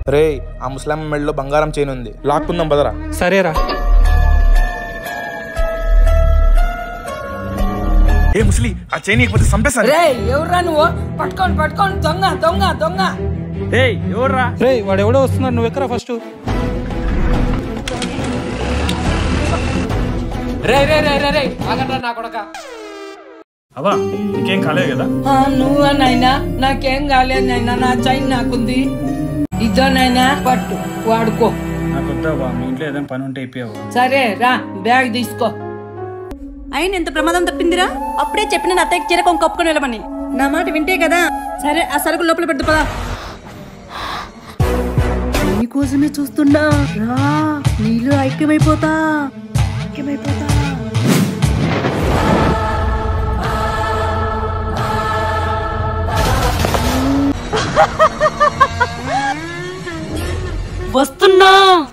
రే ఆ ముస్లాం మెడలో బంగారం చైన్ ఉంది లాక్కుందాం బదరా సరేరా ఏ ముస్లి ఆ చైన్ ఇకపోతే చంపేస్తాను రే ఎవరా నువ్వు పట్టుకోండి పట్టుకోండి దొంగ దొంగ దొంగ ఏయ్ ఎవర్రా రే వాడు ఎవడో వస్తున్నాడు నువ్వు ఎక్కరా ఫస్ట్ రే రే రే రే రే ఆగండ్రా నా కొడక అవా నీకేం కాలేదు కదా ఆ, నువ్వా నాయనా నాకేం కాలేదు నాయనా నా చైన్ నాకుంది ఇదో నాయనా పట్టు వాడుకో నాకు వద్దావా మీ ఇంట్లో ఏదైనా పని ఉంటే ఇప్పియావా సరే రా బ్యాగ్ తీసుకో అయిన ఎంత ప్రమాదం తప్పిందిరా అప్పుడే చెప్పిన నా అత్తయ్యకి చీర కొంగు కప్పుకొని వెళ్ళమని నా మాట వింటే కదా సరే ఆ సరుకు లోపల పెట్టు పదా నీకోసమే చూస్తున్నా రా నీళ్ళు ఐక్యమైపోతా ఐక్యమైపోతా వస్తున్నా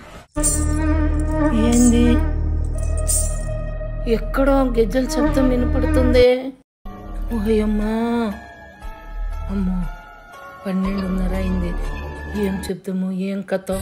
ఏంది ఎక్కడో గెజ్జల శబ్దం వినపడుతుంది ఓయమ్మా అమ్మో పన్నెండున్నర అయింది ఏం చెప్తాము ఏం కథ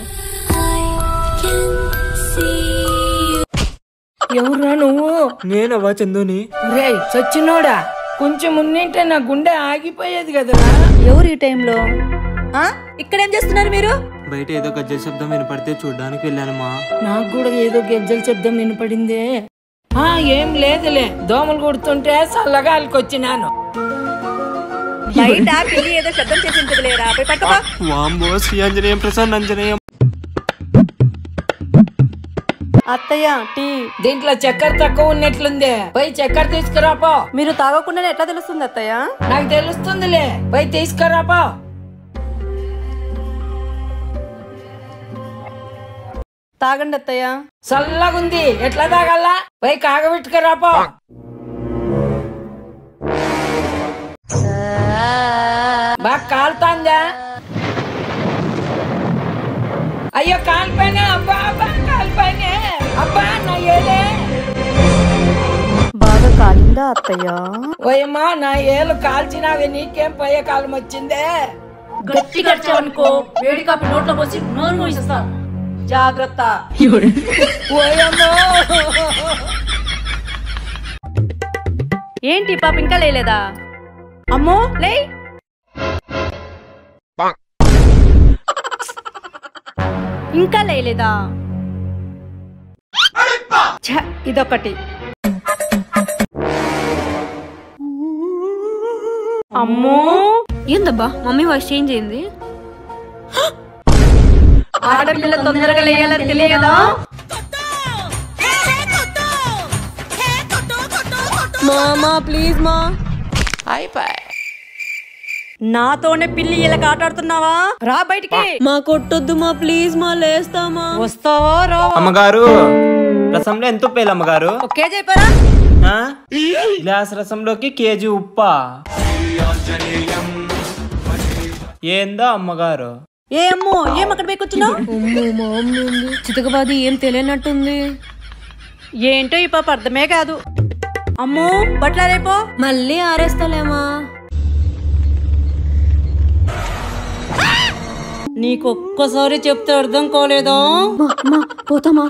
ఎవరా నువ్వు నేనవ్వా చందుని రే చచ్చినోడా కొంచెం ఉన్నింటే నా గుండె ఆగిపోయేది కదరా ఎవరు ఈ టైంలో ఆ? ఇక్కడేం చేస్తున్నారు మీరు బయట ఏదో గజ్జల శబ్దం వినపడితే చూడ్డానికి వెళ్ళానమ్మా నాకు కూడా ఏదో గెజ్జల శబ్దం వినపడిందే ఆ ఏం లేదులే దోమలు కుడుతుంటే చల్లగా వచ్చినాను బయట పిల్లి ఏదో శబ్దం చేసి ఉంటుంది లేరా పోయి పట్టుకో వాంబో శ్రీ ఆంజనేయం ప్రసన్న ఆంజనేయం అత్తయ్య టీ దీంట్లో చక్కెర తక్కువ ఉన్నట్లుందే పోయి చక్కెర తీసుకురాపో మీరు తాగకుండానే ఎట్లా తెలుస్తుంది అత్తయ్య నాకు తెలుస్తుందిలే పోయి తీసుకురాపో తాగండి అత్తయ్య చల్లగుంది ఎట్లా తాగల్లా పోయి కాగబెట్టుకురాపో బాగా కాలుతాందా అయ్యో కాలిపోయినా అబ్బా అబ్బా కాలిపోయినా అబ్బా నా ఏలే బాగా కాలిందా అత్తయ్య ఓయమ్మా నా ఏలు కాల్చినావి నీకేం పోయే కాలం వచ్చిందే గట్టి గడిచావనుకో వేడి కాపీ నోట్లో పోసి నోరు మూసేస్తా జాగ్రత్త ఓయమ్మో ఏంటి పాప ఇంకా లేలేదా అమ్మో లే ఇంకా లేలేదా ఛ, ఇదొకటి అమ్మో ఏందబ్బా మమ్మీ వాయిస్ చేంజ్ అయింది ఆడపిల్ల తొందరగా లేయాలని తెలియదా మామా ప్లీజ్ మా నాతోనే పిల్లి ఇలా ఆటాడుతున్నావా రా బయటికి మా కొట్టొద్దు మా ప్లీజ్ మా లేస్తామా వస్తావా రా అమ్మగారు రసంలో ఎంత ఉప్పు వేయాలి అమ్మగారు ఓకే చెప్పారా ఆ? గ్లాస్ రసంలోకి కేజీ ఉప్పా ఏందో అమ్మగారు ఏ అమ్మో ఏం అక్కడ పైకొచ్చున్నావు అమ్మో మా అమ్మ ఉంది చితకబాది ఏం తెలియనట్టుంది ఏంటో ఈ పాప అర్థమే కాదు అమ్మో బట్ల రేపో మళ్ళీ ఆరేస్తాలేమా నీకు ఒక్కసారి చెప్తే అర్థం కాలేదా పోతామా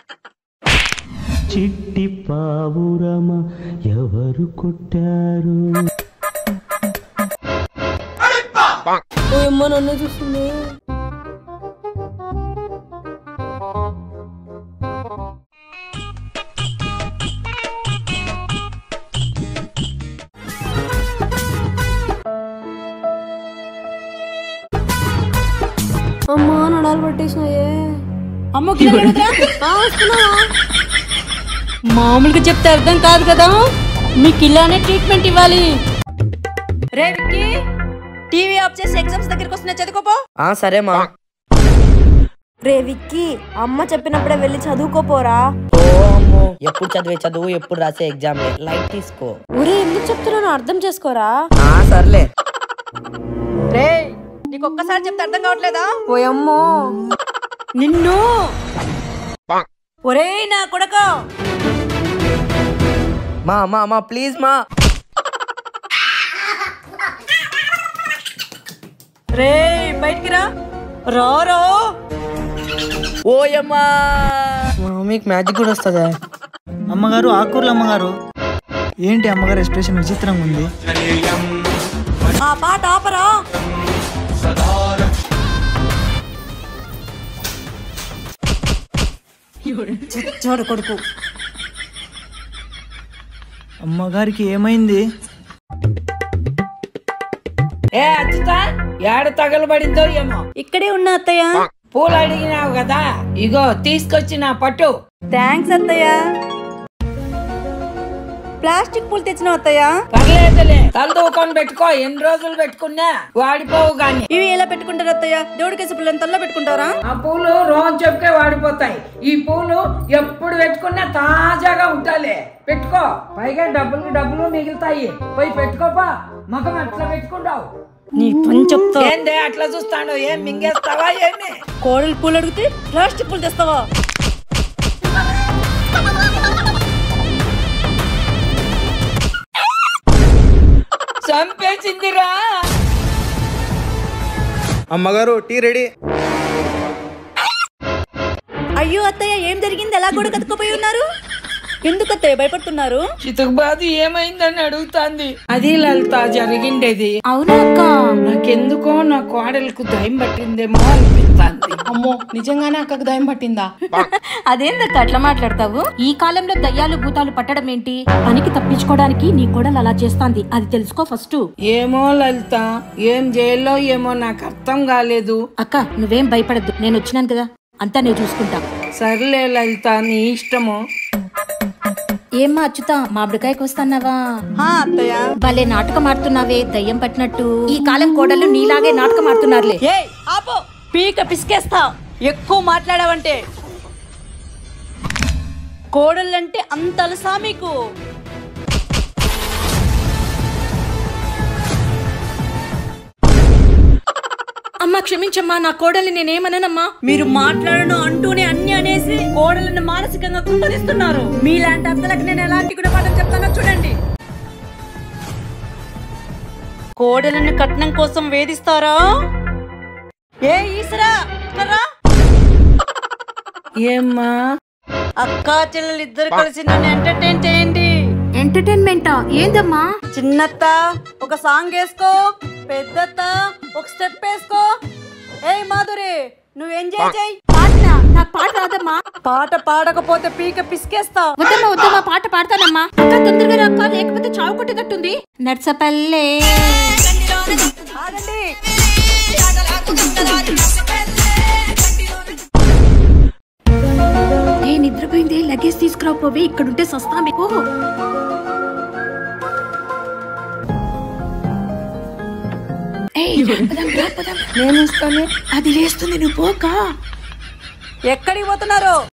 చిట్టి పావురమ ఎవరు కొట్టారు ఓ అమ్మ నన్ను చూస్తుంది అమ్మా నడాలు పట్టేసినాయే అమ్మో గిన్నెలు ఏమిట్రా? మామూలుగా చెప్తే అర్థం కాదు కదా మీకు ఇలానే ట్రీట్మెంట్ ఇవ్వాలి రే విక్కీ టీవీ ఆఫ్ చేసి ఎగ్జామ్స్ దగ్గరికి వస్తున్నా చదువుకోపో ఆ సరే మా రే విక్కీ అమ్మ చెప్పినప్పుడే వెళ్ళి చదువుకోపోరా ఓ అమ్మో ఎప్పుడు చదివే చదువు ఎప్పుడు రాసే ఎగ్జామ్ లైట్ తీసుకో ఒరే ఎందుకు చెప్తున్నాను అర్థం చేసుకోరా ఆ సర్లే రే నీకు ఒక్కసారి చెప్తే అర్థం కావట్లేదా ఓయమ్మో నిన్ను ఒరేయ్ నా కొడక మా మా మా ప్లీజ్ మా రే బయటికి రా రారో ఓయమ్మా మా మమ్మీకి మ్యాజిక్ కూడా వస్తుందా అమ్మగారు ఆకూర్లు అమ్మగారు ఏంటి అమ్మగారు ఎక్స్ప్రెషన్ విచిత్రంగా ఉంది ఆ పాట ఆపరా చూడు కొడుకు అమ్మగారికి ఏమైంది ఏ అచ్యుత ఏడ తగలబడిందో ఏమో ఇక్కడే ఉన్నా అత్తయ్య పూలు అడిగినావు కదా ఇగో తీసుకొచ్చి నా పట్టు థ్యాంక్స్ అత్తయ్య ప్లాస్టిక్ పూలు తెచ్చిన అత్తయ్య పర్లేదులే తలదూకొని పెట్టుకో ఎన్ని రోజులు పెట్టుకున్నా వాడిపోవు గాని ఇవి ఎలా పెట్టుకుంటారు అత్తయ్య దేవుడికేసి పిల్లని తల్ల పెట్టుకుంటారా ఆ పూలు రోజు చెప్పుకే వాడిపోతాయి ఈ పూలు ఎప్పుడు పెట్టుకున్నా తాజాగా ఉంటాలే పెట్టుకో పైగా డబ్బులు డబ్బులు మిగులుతాయి పోయి పెట్టుకోపా మగం అట్లా పెట్టుకుంటావు నీ పని చెప్తా ఏందే అట్లా చూస్తాడు ఏం మింగేస్తావా ఏంది కోడలు పూలు అడిగితే ప్లాస్టిక్ పూలు తెస్తావా చంపేసిందిరా అమ్మగారు టీ రెడీ అయ్యో అత్తయ్య ఏం జరిగింది ఎలా కూడా కతుక్కుపోయి ఉన్నారు ఎందుకు అత్తయ్య భయపడుతున్నారు చితకబాది ఏమైందని అడుగుతాంది అది లలిత జరిగిండేది అవునా అక్క నాకెందుకో నా కోడలకు దయం పట్టిందేమో అనిపిస్తాంది అమ్మో నిజంగానే అక్కకు దయం పట్టిందా అదేందక్క అట్లా మాట్లాడతావు ఈ కాలంలో దయ్యాలు భూతాలు పట్టడం ఏంటి పనికి తప్పించుకోవడానికి నీ కోడలు అలా చేస్తాంది అది తెలుసుకో ఫస్ట్ ఏమో లలిత ఏం చేయాలో ఏమో నాకు అర్థం కాలేదు అక్క నువ్వేం భయపడద్దు నేను వచ్చినాను కదా అంతా నేను చూసుకుంటా సర్లే లలిత నీ ఇష్టము ఏమ్మా అచ్యుత మామిడికాయకి వస్తాన్నావా హా అత్తయ్య భలే నాటకం ఆడుతున్నావే దయ్యం పట్టినట్టు ఈ కాలం కోడలు నీలాగే నాటకం ఆడుతున్నారులే ఏ ఆపో పీక పిసికేస్తా ఎక్కువ మాట్లాడావంటే కోడళ్ళంటే అంత అలసా మీకు అమ్మా క్షమించమ్మా నా కోడల్ని నేనేమనమ్మా మీరు మాట్లాడను అంటూనే అన్ని అనేసి కోడలను మానసికంగా కుంపదిస్తున్నారు మీలాంటి అత్తలకు నేను ఎలాంటి గుణపాఠం చెప్తానో చూడండి కోడలను కట్నం కోసం వేధిస్తారా ఏ ఈసరా ఇక్కడ్రా. ఏమ్మా అక్క చెల్లెలు ఇద్దరు కలిసి నన్ను ఎంటర్టైన్ చేయండి ఎంటర్టైన్మెంటా ఏందమ్మా చిన్నత్త ఒక సాంగ్ వేసుకో పెద్దత్త ఒక స్టెప్ వేసుకో ఏయ్ మాధురి నువ్వు ఎంజాయ్ చేయి పాటనా నాకు పాట రాదమ్మా పాట పాడకపోతే పీక పిసికేస్తా వద్దమ్మా వద్దమ్మా పాట పాడతానమ్మా అక్క తొందరగా రక్క లేకపోతే చావు కొట్టేటట్టుంది నర్సపల్లె ఆగండి ఏ నిద్రపోయింది లగేజ్ తీసుకురాపోవే ఇక్కడుంటే సస్తా మీకు ఏయ్, పదం, రా, పదం. నేను ఇస్తాను అది లేస్తుంది నువ్వు పోకా ఎక్కడికి పోతున్నారు